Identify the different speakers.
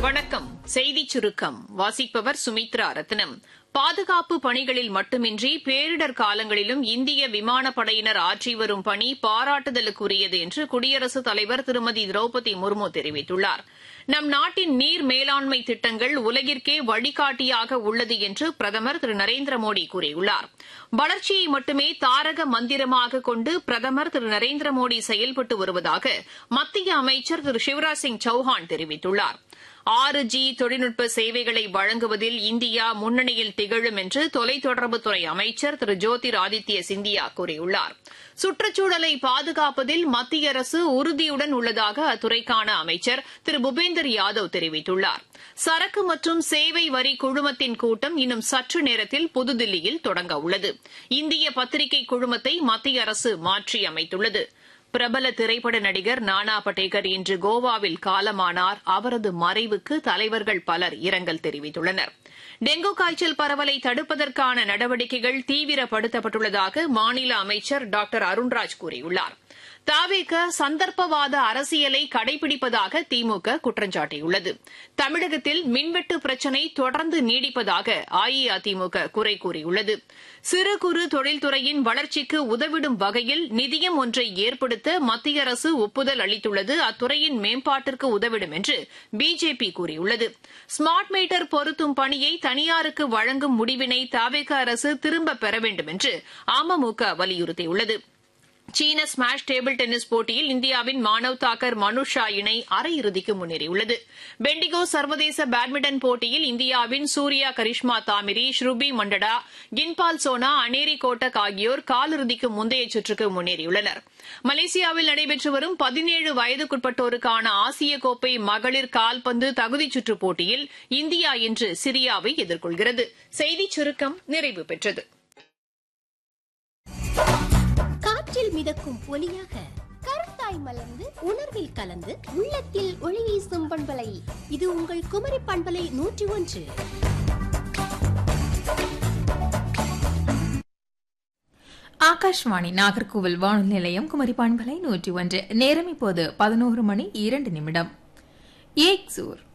Speaker 1: வணக்கம் செய்திச் சுருக்கம் வாசிப்பவர் சுமித்ரா ரத்னம் பாதுகாப்பு பணிகளில் மட்டுமின்றி பேரிடர் காலங்களிலும் இந்திய விமானப்படையினர் ஆற்றி வரும் பணி பாராட்டுதலுக்குரியது என்று குடியரசுத் தலைவர் திருமதி திரௌபதி முர்மு தெரிவித்துள்ளார் நம் நாட்டின் நீர் மேலாண்மை திட்டங்கள் உலகிற்கே வழிகாட்டியாக உள்ளது என்று பிரதமர் திரு நரேந்திர மோடி கூறியுள்ளார் வளர்ச்சியை மட்டுமே தாரக மந்திரமாக கொண்டு பிரதமர் திரு நரேந்திர மோடி செயல்பட்டு வருவதாக மத்திய அமைச்சர் திரு சிவராஜ் சிங் சௌஹான் தெரிவித்துள்ளார் ஆறு ஜி தொழில்நுட்ப சேவைகளை வழங்குவதில் இந்தியா முன்னணியில் திகழும் என்று தொலைத்தொடர்புத்துறை அமைச்சர் திரு ஜோதிர் ஆதித்ய சிந்தியா கூறியுள்ளார் சுற்றுச்சூழலை பாதுகாப்பதில் மத்திய அரசு உறுதியுடன் உள்ளதாக அத்துறைக்கான அமைச்சர் திரு பூபேந்தர் யாதவ் தெரிவித்துள்ளார் சரக்கு மற்றும் சேவை வரி குழுமத்தின் கூட்டம் இன்னும் சற்று நேரத்தில் புதுதில்லியில் தொடங்க உள்ளது இந்திய பத்திரிகை குழுமத்தை மத்திய அரசு மாற்றி அமைத்துள்ளது பிரபல திரைப்பட நடிகர் நானா படேகர் இன்று கோவாவில் காலமானார் அவரது மறைவுக்கு தலைவர்கள் பலர் இரங்கல் தெரிவித்துள்ளனர் டெங்கு காய்ச்சல் பரவலை தடுப்பதற்கான நடவடிக்கைகள் தீவிரப்படுத்தப்பட்டுள்ளதாக மாநில அமைச்சர் டாக்டர் அருண்ராஜ் கூறியுள்ளார் தாவேக சந்தர்ப்பவாத அரசியலை கடைபிடிப்பதாக திமுக குற்றஞ்சாட்டியுள்ளது தமிழகத்தில் மின்வெட்டு பிரச்சினை தொடர்ந்து நீடிப்பதாக அஇஅதிமுக குறை கூறியுள்ளது சிறு குறு தொழில்துறையின் வளர்ச்சிக்கு உதவிடும் வகையில் நிதியம் ஒன்றை ஏற்படுத்த மத்திய அரசு ஒப்புதல் அளித்துள்ளது அத்துறையின் மேம்பாட்டிற்கு உதவிடும் என்று பிஜேபி கூறியுள்ளது ஸ்மார்ட் மீட்டர் பொருத்தும் பணியை தனியாருக்கு வழங்கும் முடிவினை தாவேக அரசு திரும்பப் பெற வேண்டும் என்று அமமுக வலியுறுத்தியுள்ளது சீன ஸ்மாஷ் டேபிள் டென்னிஸ் போட்டியில் இந்தியாவின் மானவ் தாக்கர் மனுஷா இணை அரையிறுதிக்கு முன்னேறியுள்ளது பெண்டிகோ சர்வதேச பேட்மிண்டன் போட்டியில் இந்தியாவின் சூர்யா கரிஷ்மா தாமிரி ஸ்ருபி மண்டடா கின்பால் சோனா அனேரி கோட்டக் ஆகியோர் காலிறுதிக்கு முந்தைய சுற்றுக்கு முன்னேறியுள்ளனர் மலேசியாவில் நடைபெற்று வரும் பதினேழு வயதுக்குட்பட்டோருக்கான ஆசிய கோப்பை மகளிர் கால்பந்து தகுதிச் சுற்றுப் போட்டியில் இந்தியா இன்று சிரியாவை எதிர்கொள்கிறது செய்திச் சுருக்கம் நிறைவு பெற்றது
Speaker 2: காற்றில் மிதக்கும் ஒலியாக கருத்தாய் மலர்ந்து உணர்வில் கலந்து உள்ளத்தில் ஒளி வீசும் பண்பலை இது உங்கள் குமரி பண்பலை நூற்றி ஒன்று
Speaker 3: ஆகாஷ்வாணி நாகர்கோவில் வானொலி நிலையம் குமரி பண்பலை நூற்றி ஒன்று நேரம் இப்போது பதினோரு மணி இரண்டு நிமிடம் ஏக் சூர்